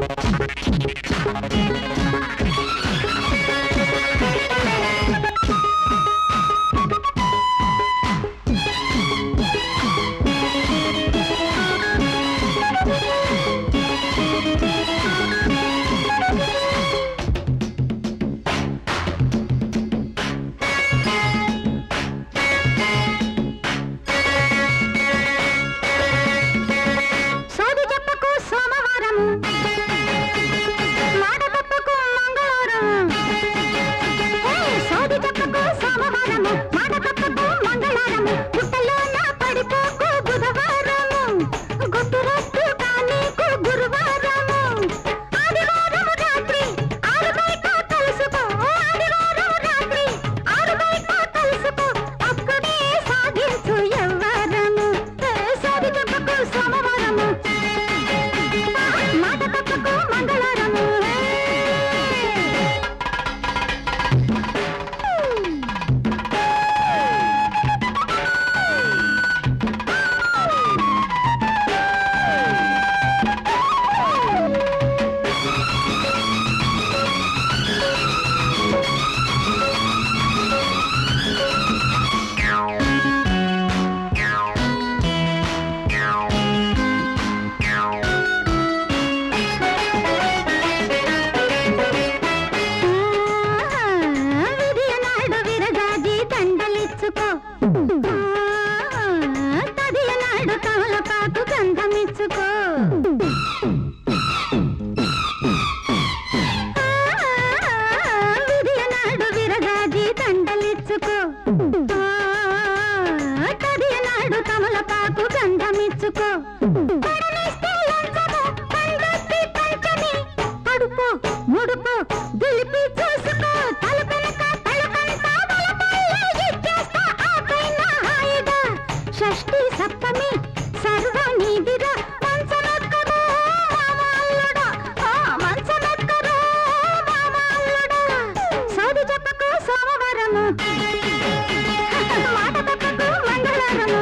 సోది చెప్పకు సోమవారము మాట తప్పకు మంగళవారం హే, సోది చెప్పకు సోమవారము మాట తప్పకు మంగళవారము పుట్టలోన పడిపోకు బుధవారము గుట్టు రట్టు కానీకు గురువారము ఆదివారము రాత్రి ఆరు బయట కలుసుకో ఆదివారం రాత్రి ఆరు బయట కలుసుకో అక్కడే సాగించు ఎవ్వరము హే, సోది చెప్పకు సోమవారము మాట తప్పకు మంగళవారము హే. విధియనాడు విరగాజి దండలిచ్చుకో తదియనాడు కమలపాకు గంధమిచ్చుకో విధియనాడు విరగాజి దండలిచ్చుకో తదియనాడు కమలపాకు గంధమిచ్చుకో పడనిస్తే లంచము, పండొత్తి పంచమి. అడుపు ముడుపు దులిపి చూసుకో తలపెనక తలకంతా బలపల్లె ఇచ్చేస్తా ఆ పైన హాయిగా షష్ఠి సప్తమి సర్వ నీదిరా మంచమెక్కరు మామల్లుడా ఆ మంచమెక్కరు మామల్లుడా సోది చెప్పకు సోమవారము మాట తప్పకు మంగళవారము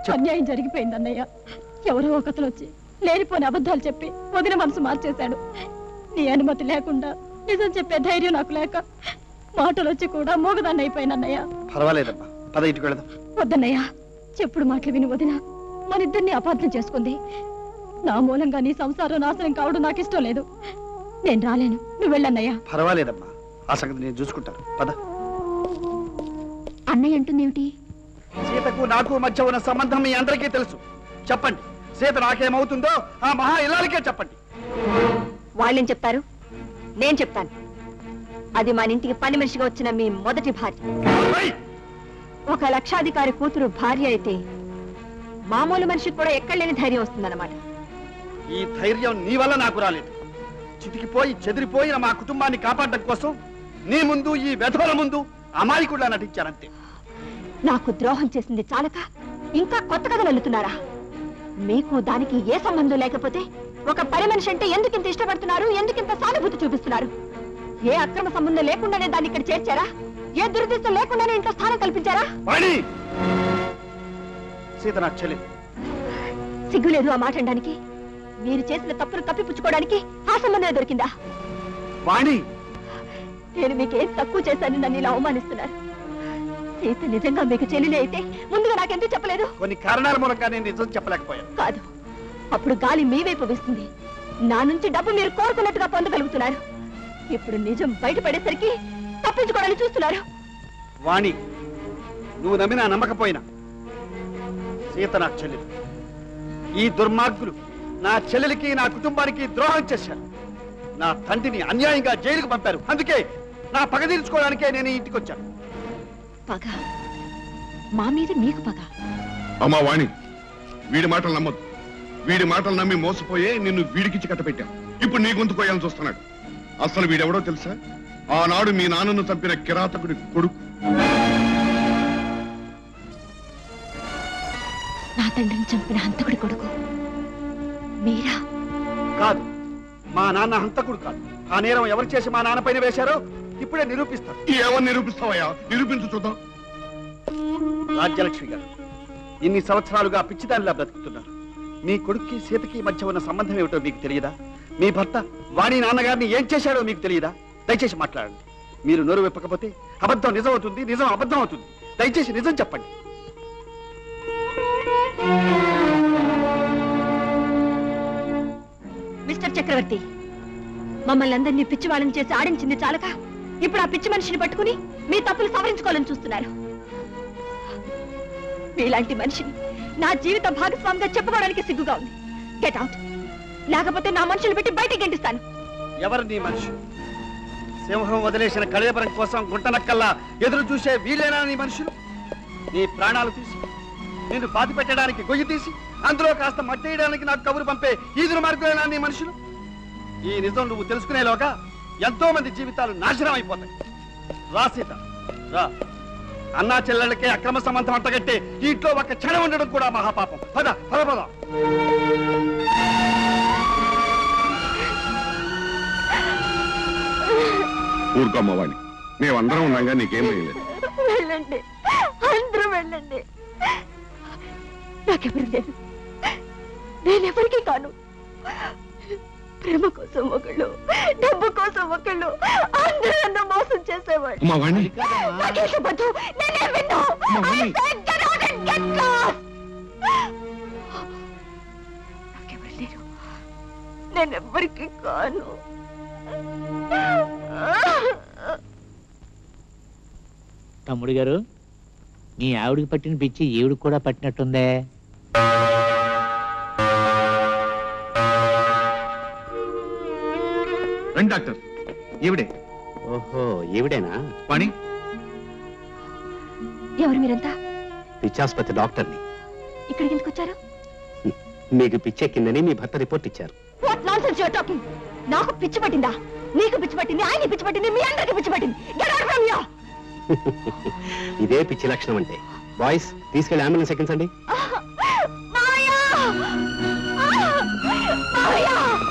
అన్యాయం జరిగిపోయింది అన్నయ్య ఎవరో ఒకతను వచ్చి లేనిపోని అబద్ధాలు చెప్పి వదిన మనసు మార్చేశాడు నీ అనుమతి లేకుండా నిజం చెప్పే ధైర్యం నాకు లేక మాటలు వచ్చి కూడా మూగదాన్ని అయిపోయాను అన్నయ్య పర్వాలేదమ్మా పద ఇంటికి వెళదాం వద్దన్నయ్య చెప్పుడు మాటలు విని వదిన మన ఇద్దరిని అపార్థం చేసుకుంది నా మూలంగా నీ సంసారం నాశనం కావడం నాకు ఇష్టం లేదు నేను రాలేను నువ్వు వెళ్ళన్నయ్యా పర్వాలేదమ్మా ఆ సంగతి నేను చూసుకుంటాను పద అన్నయ్య అంటుందేమిటి సీతకు నాకు మధ్య ఉన్న సంబంధం మీ అందరికీ తెలుసు చెప్పండి సీత నాకేమవుతుందో ఆ మహా ఇల్లాలకే చెప్పండి వాళ్ళేం చెప్తారు నేను చెప్తాను అది మన ఇంటికి పని మనిషిగా వచ్చిన మీ మొదటి భార్య ఓయ్! ఒక లక్షాధికారి కూతురు భార్య అయితే మామూలు మనిషికి కూడా ఎక్కడలేని ధైర్యం వస్తుందన్నమాట ఈ ధైర్యం నీ వల్ల నాకు రాలేదు చితికిపోయి చెదిరిపోయిన మా కుటుంబాన్ని కాపాడడం కోసం నీ ముందు ఈ వెధవల ముందు అమాయకుడిలా నటించానంతే నాకు ద్రోహం చేసింది చాలక ఇంకా కొత్త కథలు అల్లుతున్నారా మీకు దానికి ఏ సంబంధం లేకపోతే ఒక పని మనిషి అంటే ఎందుకు ఇంత ఇష్టపడుతున్నారు ఎందుకు ఇంత సానుభూతి చూపిస్తున్నారు ఏ అక్రమ సంబంధం లేకుండానే దాన్ని ఇక్కడ చేర్చారా ఏ దురదృష్టం లేకుండానే ఇంట్లో స్థానం కల్పించారా వాణి సీత నాకు చెల్లి సిగ్గులేదు ఆ మాట అనడానికి మీరు చేసిన తప్పును కప్పిపుచ్చుకోవడానికి ఆ సంబంధమే దొరికిందా వాణి నేను మీకేం తక్కువ చేశానని నన్ను ఇలా అవమానిస్తున్నారు సీత నిజంగా మీకు చెల్లెలే అయితే ముందుగా నాకెందుకు చెప్పలేదు కొన్ని కారణాల మూలంగా నేను నిజం చెప్పలేకపోయాను కాదు అప్పుడు గాలి మీ వైపు వేస్తుంది నా నుంచి డబ్బు మీరు కోరుకున్నట్టుగా పొందగలుగుతున్నారు ఇప్పుడు నిజం బయటపడేసరికి తప్పించుకోవడానికి చూస్తున్నారు వాణి నువ్వు నమ్మినా నమ్మకపోయినా సీత నాకు చెల్లెలు ఈ దుర్మార్గులు నా చెల్లెలికి నా కుటుంబానికి ద్రోహం చేశారు నా తండ్రిని అన్యాయంగా జైలుకు పంపారు అందుకే నా పగ తీర్చుకోవడానికే నేను ఈ ఇంటికి వచ్చాను పగ మా మీద మీకు పగ అమ్మా వాణి వీడి మాటలు నమ్మొద్దు వీడి మాటలు నమ్మి మోసపోయే నిన్ను వీడికిచ్చి కట్టపెట్టాం ఇప్పుడు నీ గొంతు కోయాలని చూస్తున్నాడు అసలు వీడెవడో తెలుసా ఆనాడు మీ నాన్నను చంపిన కిరాతకుడి కొడుకు నా తండ్రిని చంపిన హంతకుడి కొడుకు మీరా కాదు మా నాన్న హంతకుడు కాదు ఆ నేరం ఎవరు చేసి మా నాన్న పైన వేశారో ఇప్పుడే నిరూపిస్తాను ఏమని నిరూపిస్తావయ్యా నిరూపించు చూద్దాం రాజ్యలక్ష్మి గారు ఇన్ని సంవత్సరాలుగా పిచ్చిదానిలా బ్రతుకుతున్నారు మీ కొడుక్కి సీతకి మధ్య ఉన్న సంబంధం ఏమిటో మీకు తెలియదా మీ భర్త వాణి నాన్నగారిని ఏం చేశాడో మీకు తెలియదా దయచేసి మాట్లాడండి మీరు నోరు విప్పకపోతే అబద్ధం నిజం అవుతుంది నిజం అబద్ధం అవుతుంది దయచేసి నిజం చెప్పండి మిస్టర్ చక్రవర్తి మమ్మల్ని అందరినీ పిచ్చి వాళ్ళని చేసి ఆడించింది చాలక ఇప్పుడు ఆ పిచ్చి మనిషిని పట్టుకుని మీ తప్పులు సవరించుకోవాలని చూస్తున్నారు మీలాంటి మనిషిని నా జీవిత భాగస్వామిగా చెప్పుకోవడానికి సిగ్గుగా ఉంది గెట్ అవుట్ లేకపోతే నా మనుషులు పెట్టి బయటికి గెంటిస్తాను ఎవరు నీ మనిషి సింహం వదిలేసిన కళేబరం కోసం గుంటనక్కల్లా ఎదురు చూసే వీలేనా నీ మనుషులు నీ ప్రాణాలు తీసి నిన్ను పాతి పెట్టడానికి గొయ్యి తీసి అందులో కాస్త మట్టేయడానికి నాకు కబురు పంపే ఈదురు మార్గులేనా నీ మనుషులు ఈ నిజం నువ్వు తెలుసుకునేలోగా ఎంతో మంది జీవితాలు నాశనం అయిపోతాయి రా సీత రా అన్నా చెల్లెళ్ళకే అక్రమ సంబంధం అంటగట్టే ఈ ఇంట్లో ఒక క్షణం ఉండడం కూడా మహాపాపం పద పద పద ఊరుకోమ్మ వాణి మేమందరం ఉన్నాగా నీకేం వేయలేదు వెళ్ళండి అందరూ వెళ్ళండి నాకెవరు లేదు నేనెవరికి కాను ప్రేమ కోసం ఒకళ్ళు డబ్బు కోసం ఒకళ్ళు అందరూ నన్ను మోసం చేసేవాళ్ళు అమ్మా వాణి నాకేసి వద్దు, నేనే విన్ను. I said get out and get lost. నాకెవరు లేరు నేనెవ్వరికి కాను తమ్ముడు గారు మీ ఆవిడికి పట్టిన పిచ్చి ఈవిడికి కూడా పట్టినట్టుందే రండి డాక్టర్ ఈవిడే ఓహో ఈవిడేనా వాణి ఎవరు మీరంతా పిచ్చాసుపత్రి డాక్టర్ని ఇక్కడికి ఎందుకు వచ్చారు మీకు పిచ్చెక్కిందని మీ భర్త రిపోర్ట్ ఇచ్చారు వాట్ నాన్సెన్స్ యూర్ టాకింగ్ నాకు పిచ్చి పట్టిందా నీకు పిచ్చి పట్టింది ఆయన పిచ్చి పట్టింది మీ అందరికి పిచ్చి పట్టింది గెట్ అవుట్ ఫ్రమ్ హియర్ ఇదే పిచ్చి లక్షణం అంటే బాయ్స్ తీసుకెళ్లి అంబులెన్స్ ఎక్కించండి మాయా మాయా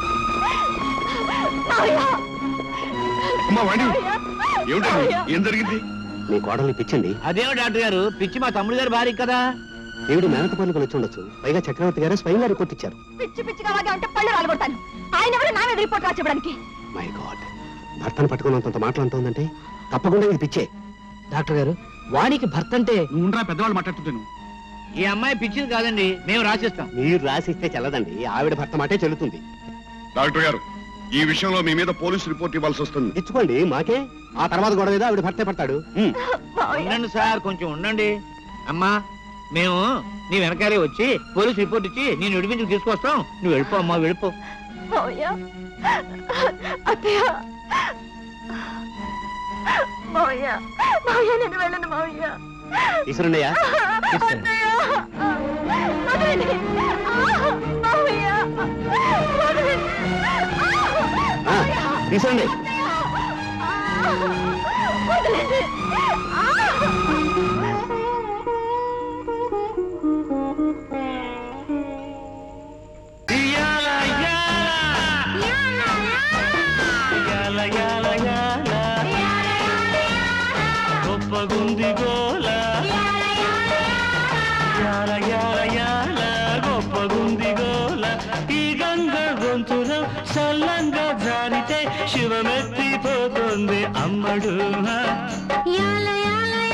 మాయా అమ్మా వాణి ఏమిటండి ఏం జరిగింది మీ కోడల్ని పిచ్చింది అదేమో డాక్టర్ గారు పిచ్చి మా తమ్ముడు గారు భార్య కదా దేవుడి మేనత పనులు వచ్చి ఉండొచ్చు పైగా చక్రవర్తి గారు స్వయంగా రిపోర్ట్ ఇచ్చారు పిచ్చి పిచ్చిగా అలాగే ఉంటే పళ్ళు రాలగొడతాను ఆయన ఎవరు నా మీద రిపోర్ట్ రాసివ్వడానికి మై గాడ్ భర్తను పట్టుకున్నంత మాట్లాడుతోందంటే తప్పకుండా ఇది పిచ్చే డాక్టర్ గారు వాడికి భర్త అంటే ఉండరా పెద్దవాళ్ళు మాట్లాడుతున్నాను ఈ అమ్మాయి పిచ్చిది కాదండి మేము రాసిస్తాం మీరు రాసిస్తే చెల్లదండి ఆవిడ భర్త మాటే చెల్లుతుంది డాక్టర్ గారు ఈ విషయంలో మీ మీద పోలీస్ రిపోర్ట్ ఇవ్వాల్సి వస్తుంది ఇచ్చుకోండి మాకే ఆ తర్వాత గొడవ ఏదో ఆవిడ భర్తే పడతాడు ఉమ్. ఉండండి సార్ కొంచెం ఉండండి అమ్మా మేము నీ వెనకాలే వచ్చి పోలీస్ రిపోర్ట్ ఇచ్చి నేను విడిపించి తీసుకొస్తాం నువ్వు వెళ్ళిపో అమ్మా వెళ్ళిపో మావయ్య అత్తయ్య మావయ్య మావయ్య నేను వెళ్ళను మావయ్య తీసుకురండియ్యా తీసుకురండి. వదలండి. ఆ, మావయ్య వదలండి. ఆ, తీసుకురండి వదలండి. గొప్పగుంది గోల యాల యాల యాల గొప్పగుంది గోల ఈ గంగ గొంతుల సల్లంగా జారితే శివమెత్తిపోతుంది అమ్మడు యాల యాల